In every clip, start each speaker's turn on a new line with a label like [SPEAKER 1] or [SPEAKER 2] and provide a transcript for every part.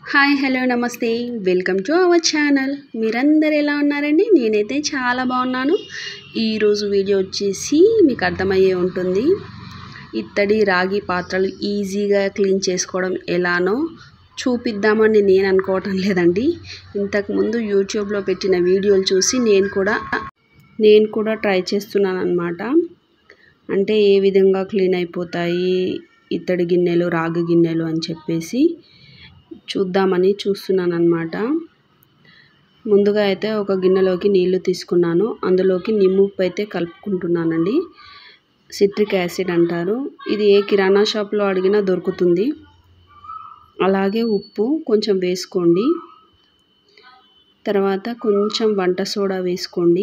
[SPEAKER 1] hi hello నమస్తే welcome to our channel మీరందరు ఎలా ఉన్నారండి నేనైతే చాలా బాగున్నాను ఈరోజు వీడియో వచ్చేసి మీకు అర్థమయ్యే ఉంటుంది ఇత్తడి రాగి పాత్రలు ఈజీగా క్లీన్ చేసుకోవడం ఎలానో చూపిద్దామని నేను అనుకోవటం లేదండి ఇంతకుముందు యూట్యూబ్లో పెట్టిన వీడియోలు చూసి నేను కూడా నేను కూడా ట్రై చేస్తున్నాను అనమాట అంటే ఏ విధంగా క్లీన్ అయిపోతాయి ఇత్తడి గిన్నెలు రాగి గిన్నెలు అని చెప్పేసి చూద్దామని చూస్తున్నాను అనమాట ముందుగా అయితే ఒక గిన్నెలోకి నీళ్లు తీసుకున్నాను అందులోకి నిమ్ముప్పు అయితే కలుపుకుంటున్నానండి సిట్రిక్ యాసిడ్ అంటారు ఇది ఏ కిరాణా షాప్లో అడిగినా దొరుకుతుంది అలాగే ఉప్పు కొంచెం వేసుకోండి తర్వాత కొంచెం వంట సోడా వేసుకోండి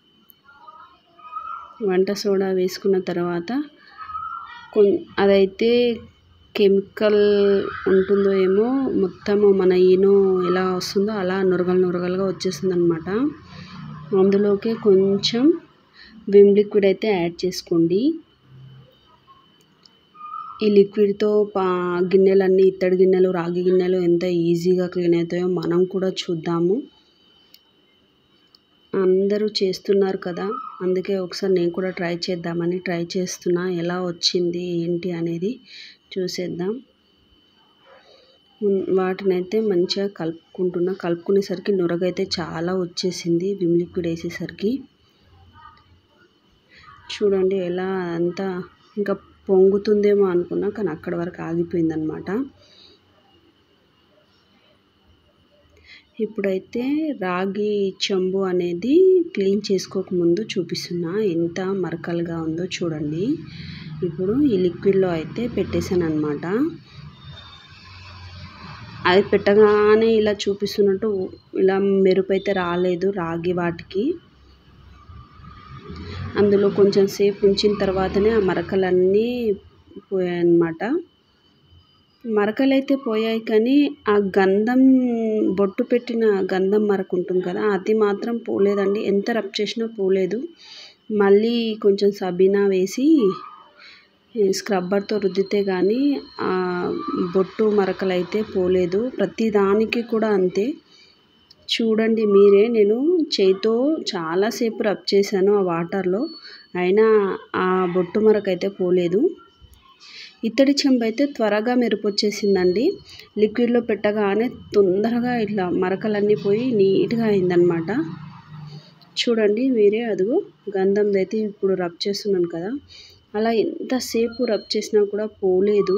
[SPEAKER 1] వంట సోడా వేసుకున్న తర్వాత కొ అదైతే కెమికల్ ఉంటుందో ఏమో మొత్తము మన ఈను ఎలా వస్తుందో అలా నురగలు నురగలుగా వచ్చేస్తుంది అనమాట అందులోకి కొంచెం విమ్ లిక్విడ్ అయితే యాడ్ చేసుకోండి ఈ లిక్విడ్తో పా గిన్నెలన్నీ ఇత్తడి గిన్నెలు రాగి గిన్నెలు ఎంత ఈజీగా క్లీన్ అవుతాయో మనం కూడా చూద్దాము అందరూ చేస్తున్నారు కదా అందుకే ఒకసారి నేను కూడా ట్రై చేద్దామని ట్రై చేస్తున్నా ఎలా వచ్చింది ఏంటి అనేది చూసేద్దాం వాటినైతే మంచిగా కలుపుకుంటున్నా కలుపుకునేసరికి నురగైతే చాలా వచ్చేసింది విమ్ లిక్విడ్ వేసేసరికి చూడండి ఎలా అంతా ఇంకా పొంగుతుందేమో అనుకున్నా కానీ అక్కడి వరకు ఆగిపోయిందనమాట ఇప్పుడైతే రాగి చెంబు అనేది క్లీన్ చేసుకోకముందు చూపిస్తున్నా ఎంత మరకలుగా ఉందో చూడండి ఇప్పుడు ఈ లిక్విడ్లో అయితే పెట్టేశాను అనమాట అది పెట్టగానే ఇలా చూపిస్తున్నట్టు ఇలా మెరుపు అయితే రాలేదు రాగి వాటికి అందులో కొంచెం సేపు ఉంచిన తర్వాతనే ఆ మరకలన్నీ పోయాయన్నమాట మరకలు అయితే పోయాయి కానీ ఆ గంధం బొట్టు పెట్టిన గంధం మరక ఉంటుంది కదా అది మాత్రం పోలేదండి ఎంత రబ్ చేసినా పోలేదు మళ్ళీ కొంచెం సబీనా వేసి స్క్రబ్బర్తో రుద్దితే కానీ ఆ బొట్టు మరకలు అయితే పోలేదు ప్రతి దానికి కూడా అంతే చూడండి మీరే నేను చేయితో చాలాసేపు రబ్ చేశాను ఆ వాటర్లో అయినా ఆ బొట్టు మరక అయితే పోలేదు ఇత్తడి చెంబు అయితే త్వరగా మెరుపు వచ్చేసిందండి లిక్విడ్లో పెట్టగానే తొందరగా ఇట్లా మరకలన్నీ పోయి నీట్గా అయిందనమాట చూడండి మీరే అదిగో గంధం అయితే ఇప్పుడు రబ్ చేస్తున్నాను కదా అలా ఎంతసేపు రబ్ చేసినా కూడా పోలేదు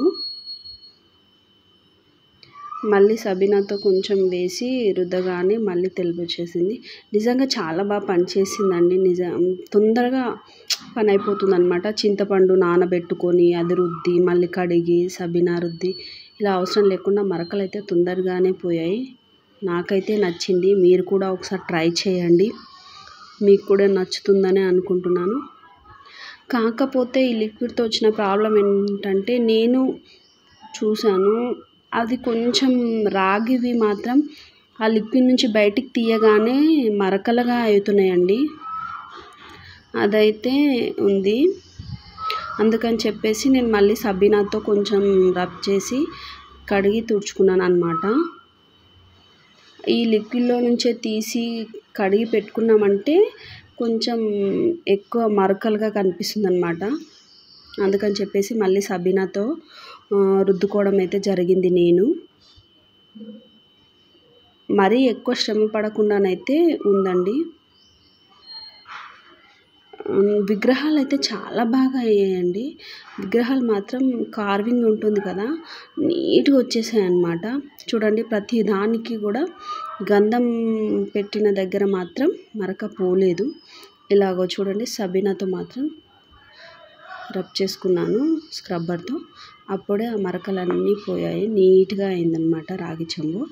[SPEAKER 1] మళ్ళీ సబీనాతో కొంచెం వేసి రుద్దగానే మళ్ళీ తెలుపు వచ్చేసింది నిజంగా చాలా బాగా పనిచేసిందండి నిజం తొందరగా పని అయిపోతుంది అనమాట చింతపండు నానబెట్టుకొని అది రుద్ది మళ్ళీ కడిగి సబీనా రుద్ది ఇలా అవసరం లేకుండా మరకలు అయితే తొందరగానే పోయాయి నాకైతే నచ్చింది మీరు కూడా ఒకసారి ట్రై చేయండి మీకు కూడా నచ్చుతుందని అనుకుంటున్నాను కాకపోతే ఈ లిక్విడ్తో వచ్చిన ప్రాబ్లం ఏంటంటే నేను చూశాను అది కొంచెం రాగివి మాత్రం ఆ లిక్విడ్ నుంచి బయటికి తీయగానే మరకలుగా అవుతున్నాయండి అదైతే ఉంది అందుకని చెప్పేసి నేను మళ్ళీ సబీనాతో కొంచెం రబ్ చేసి కడిగి తుడుచుకున్నాను అనమాట ఈ లిక్విడ్లో నుంచే తీసి కడిగి పెట్టుకున్నామంటే కొంచెం ఎక్కువ మరకలుగా కనిపిస్తుంది అనమాట అందుకని చెప్పేసి మళ్ళీ సబీనాతో రుద్దుకోవడం అయితే జరిగింది నేను మరీ ఎక్కువ శ్రమ పడకుండానైతే ఉందండి విగ్రహాలు అయితే చాలా బాగా అయ్యాయండి విగ్రహాలు మాత్రం కార్వింగ్ ఉంటుంది కదా నీట్గా వచ్చేసాయి అన్నమాట చూడండి ప్రతి దానికి కూడా గంధం పెట్టిన దగ్గర మాత్రం మరక పోలేదు ఇలాగో చూడండి సబీనాతో మాత్రం రబ్ చేసుకున్నాను స్క్రబ్బర్తో అప్పుడే ఆ మరకలన్నీ పోయాయి నీట్గా అయిందనమాట రాగి చెంబు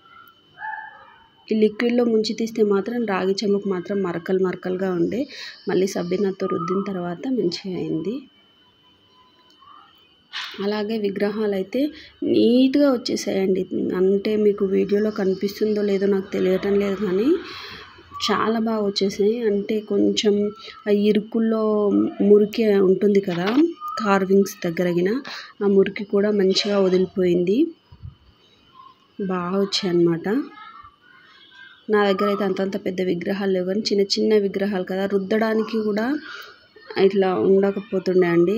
[SPEAKER 1] ఈ లిక్విడ్లో ముంచి తీస్తే మాత్రం రాగి చెంబుకు మాత్రం మరకలు మరకలుగా ఉండే మళ్ళీ సబ్బినాతో రుద్దిన తర్వాత మంచిగా అయింది అలాగే విగ్రహాలు అయితే నీట్గా వచ్చేసాయండి అంటే మీకు వీడియోలో కనిపిస్తుందో లేదో నాకు తెలియటం లేదు కానీ చాలా బాగా వచ్చేసాయి అంటే కొంచెం ఆ ఇరుకుల్లో మురికి ఉంటుంది కదా కార్వింగ్స్ దగ్గరగిన ఆ మురికి కూడా మంచిగా వదిలిపోయింది బాగా వచ్చాయి అన్నమాట నా దగ్గర అయితే అంతంత పెద్ద విగ్రహాలు లేవు కానీ చిన్న చిన్న విగ్రహాలు కదా రుద్దడానికి కూడా ఇట్లా ఉండకపోతుండే అండి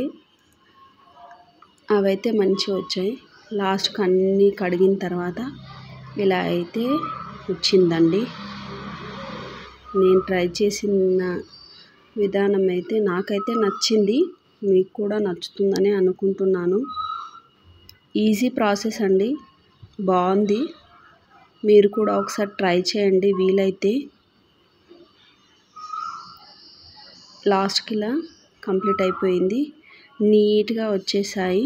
[SPEAKER 1] అవైతే మంచిగా వచ్చాయి లాస్ట్కి అన్నీ కడిగిన తర్వాత ఇలా అయితే వచ్చిందండి నేను ట్రై చేసిన విధానం అయితే నాకైతే నచ్చింది మీకు కూడా నచ్చుతుందని అనుకుంటున్నాను ఈజీ ప్రాసెస్ అండి బాగుంది మీరు కూడా ఒకసారి ట్రై చేయండి వీలైతే లాస్ట్కి ఇలా కంప్లీట్ అయిపోయింది నీట్గా వచ్చేసాయి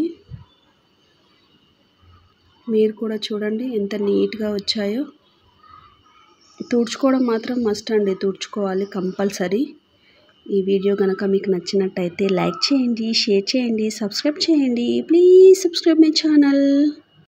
[SPEAKER 1] మీరు కూడా చూడండి ఎంత నీట్గా వచ్చాయో తుడుచుకోవడం మాత్రం మస్ట్ అండి తుడుచుకోవాలి కంపల్సరీ ఈ వీడియో కనుక మీకు నచ్చినట్టయితే లైక్ చేయండి షేర్ చేయండి సబ్స్క్రైబ్ చేయండి ప్లీజ్ సబ్స్క్రైబ్ మై ఛానల్